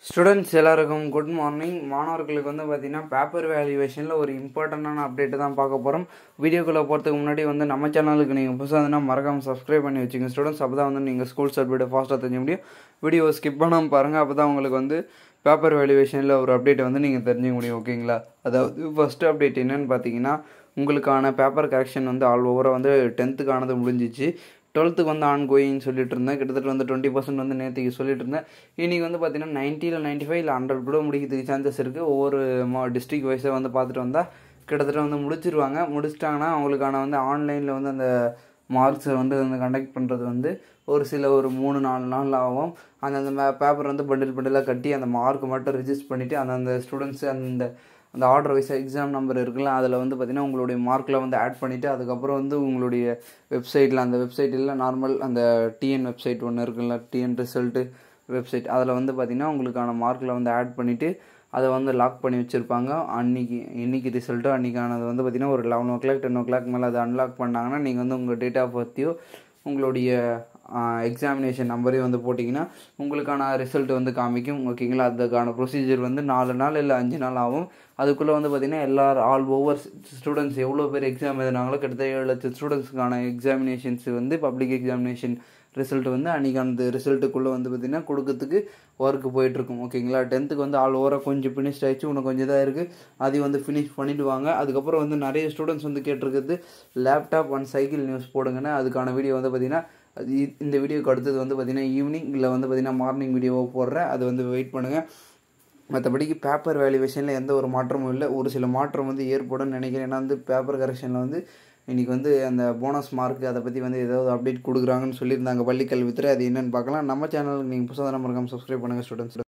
students எல்லாருக்கும் good morning மாணவர்களுக்கு வந்து பார்த்தீங்கன்னா பேப்பர் வேல்யூவேஷனில் ஒரு இம்பார்ட்டண்டான அப்டேட்டு தான் பார்க்க போகிறோம் வீடியோக்குள்ளே போகிறதுக்கு முன்னாடி வந்து நம்ம சேனலுக்கு நீங்கள் புதுசாக இருந்தால் மறக்காமல் சப்ஸ்கிரைப் பண்ணி வச்சுங்க ஸ்டூடெண்ட்ஸ் அப்போ தான் வந்து நீங்கள் ஸ்கூல் சர்டிஃபிகேட் ஃபாஸ்ட்டாக தெரிஞ்ச முடியும் வீடியோவை ஸ்கிப் பண்ணாமல் பாருங்கள் அப்போ தான் உங்களுக்கு வந்து பேப்பர் வேல்யூவேஷனில் ஒரு அப்டேட்டை வந்து நீங்கள் தெரிஞ்சுக்க முடியும் ஓகேங்களா அதாவது ஃபஸ்ட்டு அப்டேட் என்னன்னு பார்த்தீங்கன்னா உங்களுக்கான பேப்பர் கரெக்ஷன் வந்து ஆல் ஓவராக வந்து டென்த்துக்கானது முடிஞ்சிச்சு டுவெல்த்துக்கு வந்து ஆன் கோயின்னு சொல்லிட்டு இருந்தேன் கிட்டத்தட்ட வந்து டுவெண்ட்டி பர்சன்ட் வந்து நேற்றுக்கு சொல்லிட்டு இருந்தேன் இன்றைக்கி வந்து பார்த்தீங்கன்னா நைன்ட்டியில் நைன்ட்டி ஃபைவ் இல்லை ஹண்ட்ரட் கூட முடிக்கிறதுக்கு சான்சஸ் இருக்குது ஒவ்வொரு மா டிஸ்ட்ரிக் வைஸாக வந்து பார்த்துட்டு வந்தால் கிட்டத்தட்ட வந்து முடிச்சிருவாங்க முடிச்சிட்டாங்கன்னா அவங்களுக்கான வந்து ஆன்லைனில் வந்து அந்த மார்க்ஸை வந்து வந்து கண்டக்ட் பண்ணுறது வந்து ஒரு சில ஒரு மூணு நாலு நாள் ஆகும் அந்த அந்த பேப்பர் வந்து பண்டில் பண்டிலாக கட்டி அந்த மார்க் மட்டும் ரிஜிஸ்டர் பண்ணிவிட்டு அந்தந்த ஸ்டூடெண்ட்ஸு அந்த அந்த ஆர்டர் வைஸ் எக்ஸாம் நம்பர் இருக்குல்ல அதில் வந்து பார்த்திங்கன்னா உங்களுடைய மார்க்கில் வந்து ஆட் பண்ணிவிட்டு அதுக்கப்புறம் வந்து உங்களுடைய வெப்சைட்டில் அந்த வெப்சைட்டில் நார்மல் அந்த டிஎன் வெப்சைட் ஒன்று இருக்குல்ல டிஎன் ரிசல்ட்டு வெப்சைட் அதில் வந்து பார்த்திங்கன்னா உங்களுக்கான மார்க்கில் வந்து ஆட் பண்ணிவிட்டு அதை வந்து லாக் பண்ணி வச்சுருப்பாங்க அன்றைக்கி இன்னைக்கு ரிசல்ட்டோ அன்றைக்கானது வந்து பார்த்திங்கன்னா ஒரு eleven o'clock ten o'clock மேலே அதை அன்லாக் பண்ணாங்கன்னா நீங்கள் வந்து உங்கள் டேட் ஆஃப் பர்த்தையோ உங்களுடைய எக்ஸாமினேஷன் நம்பரையும் வந்து போட்டிங்கன்னா உங்களுக்கான ரிசல்ட் வந்து காமிக்கும் ஓகேங்களா அதுக்கான ப்ரொசீஜர் வந்து நாலு நாள் இல்லை அஞ்சு நாள் ஆகும் அதுக்குள்ளே வந்து பார்த்திங்கன்னா எல்லாரும் ஆல் ஓவர் ஸ்டூடெண்ட்ஸ் எவ்வளோ பேர் எக்ஸாம் எழுதினாங்களோ கிட்டத்தட்ட ஏழு லட்சம் ஸ்டூடெண்ட்ஸ்க்கான எக்ஸாமினேஷன்ஸ் வந்து பப்ளிக் எக்ஸாமினேஷன் ரிசல்ட் வந்து அன்றைக்கி அந்த ரிசல்ட்டுக்குள்ளே வந்து பார்த்திங்கன்னா கொடுக்கறதுக்கு ஒர்க்கு போயிட்டுருக்கும் ஓகேங்களா டென்த்துக்கு வந்து ஆல் ஓவராக கொஞ்சம் ஃபினிஷ் ஆகிடுச்சு இன்னும் கொஞ்சம் தான் இருக்குது அதையும் வந்து ஃபினிஷ் பண்ணிவிடுவாங்க அதுக்கப்புறம் வந்து நிறைய ஸ்டூடெண்ட்ஸ் வந்து கேட்டிருக்கிறது லேப்டாப் அண்ட் சைக்கிள் நியூஸ் போடுங்கன்னு அதுக்கான வீடியோ வந்து பார்த்திங்கன்னா அது இந்த வீடியோக்கு அடுத்தது வந்து பார்த்திங்கன்னா ஈவினிங் இல்லை வந்து பார்த்திங்கன்னா மார்னிங் வீடியோவாக போடுறேன் அது வந்து வெயிட் பண்ணுங்கள் மற்றபடிக்கு பேப்பர் வேல்யூவேஷனில் எந்த ஒரு மாற்றமும் இல்லை ஒரு சில மாற்றம் வந்து ஏற்படும் நினைக்கிறேன் ஏன்னா வந்து பேப்பர் கரெக்ஷனில் வந்து இன்றைக்கி வந்து அந்த போனஸ் மார்க் அதை பற்றி வந்து ஏதாவது அப்டேட் கொடுக்குறாங்கன்னு சொல்லியிருந்தாங்க பள்ளி கல்வித்துறை அது என்னென்னு பார்க்கலாம் நம்ம சேனலுக்கு நீங்கள் புதுசாக மறக்காமல் சப்ஸ்கிரைப் பண்ணுங்கள் ஸ்டூடெண்ட்ஸ்